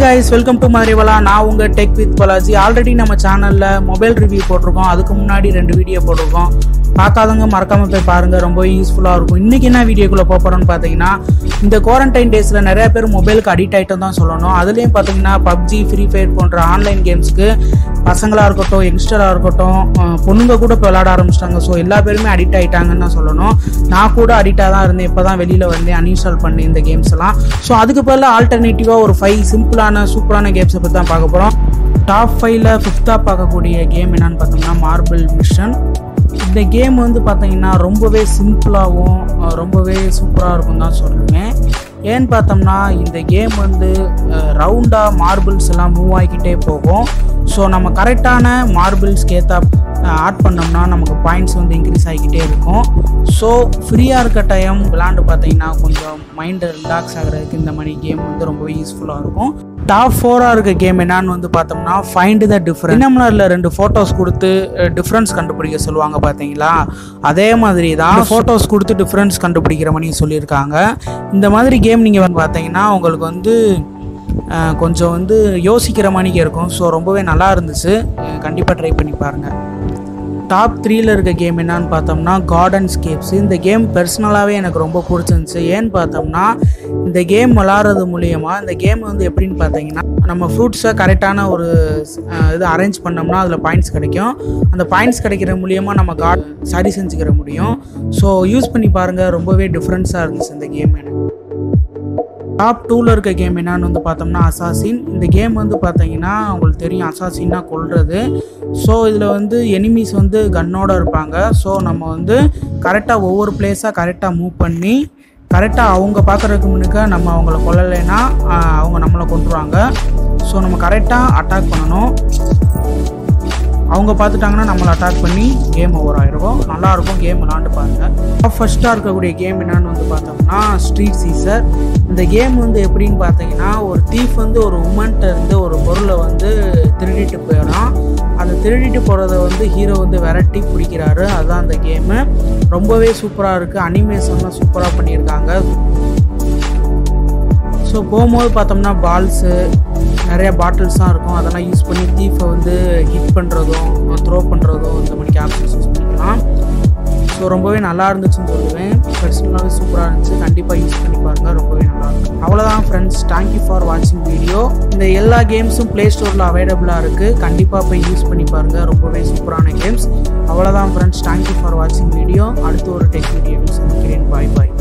guys welcome to மதுரைவலா நான் உங்க tech with Balaji already நம்ம சேனல்ல மொபைல் ரிவ்யூ போட்டிருக்கோம் அதுக்கு முன்னாடி ரெண்டு வீடியோ போட்டிருக்கோம் பார்க்காதவங்க மறக்காம போய் பாருங்க ரொம்ப யூஸ்ஃபுல்லா இருக்கும் இன்னைக்கு என்ன வீடியோக்குள்ள போக போறோம்னு பாத்தீங்கன்னா இந்த குவாரண்டைன் டேஸ்ல நிறைய பேர் மொபைலுக்கு அடிக்ட் ஆயிட்டும் தான் சொல்லணும் அதுலயும் பாத்தீங்கன்னா பப்ஜி ஃப்ரீ ஃபயர் போன்ற ஆன்லைன் கேம்ஸ்க்கு பசங்களா இருக்கட்டும் யங்ஸ்டரா இருக்கட்டும் அஹ் பொண்ணுங்க கூட இப்போ விளையாட ஆரம்பிச்சிட்டாங்க ஸோ எல்லா பேருமே அடிக்ட் ஆயிட்டாங்கன்னு தான் சொல்லணும் நான் கூட அடிக்டாக தான் இருந்தேன் இப்போ தான் வெளியில் வந்தேன் அன்இன்ஸ்டால் பண்ணி இந்த கேம்ஸ் எல்லாம் ஸோ அதுக்கு பதிலாக ஆல்டர்னேட்டிவாக ஒரு ஃபைவ் சிம்பிளான சூப்பரான கேம்ஸை பற்றி தான் பார்க்க போகிறோம் டாப் ஃபைவ்ல ஃபிஃப்த்தாக பார்க்கக்கூடிய கேம் என்னன்னு பார்த்தோம்னா மார்பிள் மிஷன் இந்த கேம் வந்து பார்த்தீங்கன்னா ரொம்பவே சிம்பிளாகவும் அஹ் ரொம்பவே சூப்பராக இருக்கும் தான் சொல்லுவேன் ஏன்னு பார்த்தோம்னா இந்த கேம் வந்து ரவுண்டாக மார்பிள்ஸ் எல்லாம் மூவ் ஆகிக்கிட்டே போகும் ஸோ நம்ம கரெக்டான மார்பிள்ஸ்க்கு ஏற்ற ஆட் பண்ணோம்னா நமக்கு பாயிண்ட்ஸ் வந்து இன்க்ரீஸ் ஆகிக்கிட்டே இருக்கும் ஸோ ஃப்ரீயாக இருக்க டைம் விளாண்டு பார்த்தீங்கன்னா கொஞ்சம் மைண்டு ரிலாக்ஸ் ஆகிறதுக்கு இந்த மாதிரி கேம் வந்து ரொம்பவே யூஸ்ஃபுல்லாக இருக்கும் டாப் ஃபோராக இருக்க கேம் என்னன்னு வந்து பார்த்தோம்னா ஃபைண்ட் த டிஃப்ரெண்ட் இன்னம்லரில் ரெண்டு ஃபோட்டோஸ் கொடுத்து டிஃப்ரென்ஸ் கண்டுபிடிக்க சொல்லுவாங்க பார்த்தீங்களா அதே மாதிரி தான் ஃபோட்டோஸ் கொடுத்து டிஃப்ரென்ஸ் கண்டுபிடிக்கிற மாதிரி சொல்லியிருக்காங்க இந்த மாதிரி கேம் நீங்கள் வந்து பார்த்தீங்கன்னா உங்களுக்கு வந்து அஹ், கொஞ்சம் வந்து யோசிக்கிற மாதிரிக்கே இருக்கும் ஸோ ரொம்பவே நல்லா இருந்துச்சு கண்டிப்பாக ட்ரை பண்ணி பாருங்கள் டாப் த்ரீல இருக்க கேம் என்னன்னு பார்த்தோம்னா கார்டன் ஸ்கேப்ஸ் இந்த கேம் பர்சனலாகவே எனக்கு ரொம்ப பிடிச்சிருந்துச்சு ஏன்னு பார்த்தோம்னா இந்த கேம் விளாட்றது மூலியமாக இந்த கேம் வந்து எப்படின்னு பார்த்தீங்கன்னா நம்ம ஃப்ரூட்ஸை கரெக்டான ஒரு அஹ், இது அரேஞ்ச் பண்ணோம்னா அதில் பாயிண்ட்ஸ் கிடைக்கும் அந்த பாயிண்ட்ஸ் கிடைக்கிற மூலியமாக நம்ம கார்ட் சரி செஞ்சுக்கிற முடியும் ஸோ யூஸ் பண்ணி பாருங்கள் ரொம்பவே டிஃப்ரென்ஸாக இருந்துச்சு இந்த கேம் எனக்கு டாப் டூவில் இருக்க கேம் என்னன்னு வந்து பார்த்தோம்னா அசாசின் இந்த கேம் வந்து பார்த்தீங்கன்னா உங்களுக்கு தெரியும் அசாசின்னா கொல்றது ஸோ இதில் வந்து எனிமீஸ் வந்து கன்னோட இருப்பாங்க ஸோ நம்ம வந்து கரெக்டாக ஒவ்வொரு பிளேஸாக கரெக்டாக மூவ் பண்ணி கரெக்டாக அவங்க பார்க்குறதுக்கு முன்னுக்க நம்ம அவங்கள கொல்லலைன்னா ஆஹ், அவங்க நம்மளை கொண்டுருவாங்க ஸோ நம்ம கரெக்டாக அட்டாக் பண்ணணும் அவங்க பார்த்துட்டாங்கன்னா நம்மளை அட்டாக் பண்ணி கேம் ஓவர் ஆயிருக்கும் நல்லாயிருக்கும் கேம் விளாண்டு பாருங்க ஃபர்ஸ்ட்டாக இருக்கக்கூடிய கேம் என்னன்னு வந்து பார்த்தோம்னா ஸ்ட்ரீட் சீசர் இந்த கேம் வந்து எப்படின்னு பார்த்தீங்கன்னா ஒரு தீஃப் வந்து ஒரு உமன்ட்ட இருந்து ஒரு பொருளை வந்து திருடிட்டு போயிடும் அந்த திருடிட்டு போகிறத வந்து ஹீரோ வந்து விரட்டி பிடிக்கிறாரு அதுதான் அந்த கேமு ரொம்பவே சூப்பராக இருக்குது அனிமேஷன்லாம் சூப்பராக பண்ணியிருக்காங்க ஸோ போகும்போது பார்த்தோம்னா பால்ஸு நிறைய பாட்டில்ஸ்லாம் இருக்கும் அதெல்லாம் யூஸ் பண்ணி தீஃபை வந்து ஹிட் பண்ணுறதும் த்ரோ பண்ணுறதும் இந்த மாதிரி ஆப்ஷன்ஸ் யூஸ் பண்ணிக்கலாம் ஸோ ரொம்பவே நல்லா இருந்துச்சுன்னு சொல்லுவேன் பர்சனலாகவே சூப்பராக இருந்துச்சு கண்டிப்பாக யூஸ் பண்ணி பாருங்கள் ரொம்பவே நல்லா இருக்கும் அவ்வளோதான் ஃப்ரெண்ட்ஸ் தேங்க்யூ ஃபார் வாட்சிங் வீடியோ இந்த எல்லா கேம்ஸும் ப்ளே ஸ்டோரில் அவைலபிளாக இருக்குது கண்டிப்பாக போய் யூஸ் பண்ணி பாருங்கள் ரொம்பவே சூப்பரான கேம்ஸ் அவ்வளோதான் ஃப்ரெண்ட்ஸ் தேங்க்யூ ஃபார் வாட்சிங் வீடியோ அடுத்து ஒரு டெக் வீடியோவில் சந்திக்கிறேன் பாய் பாய்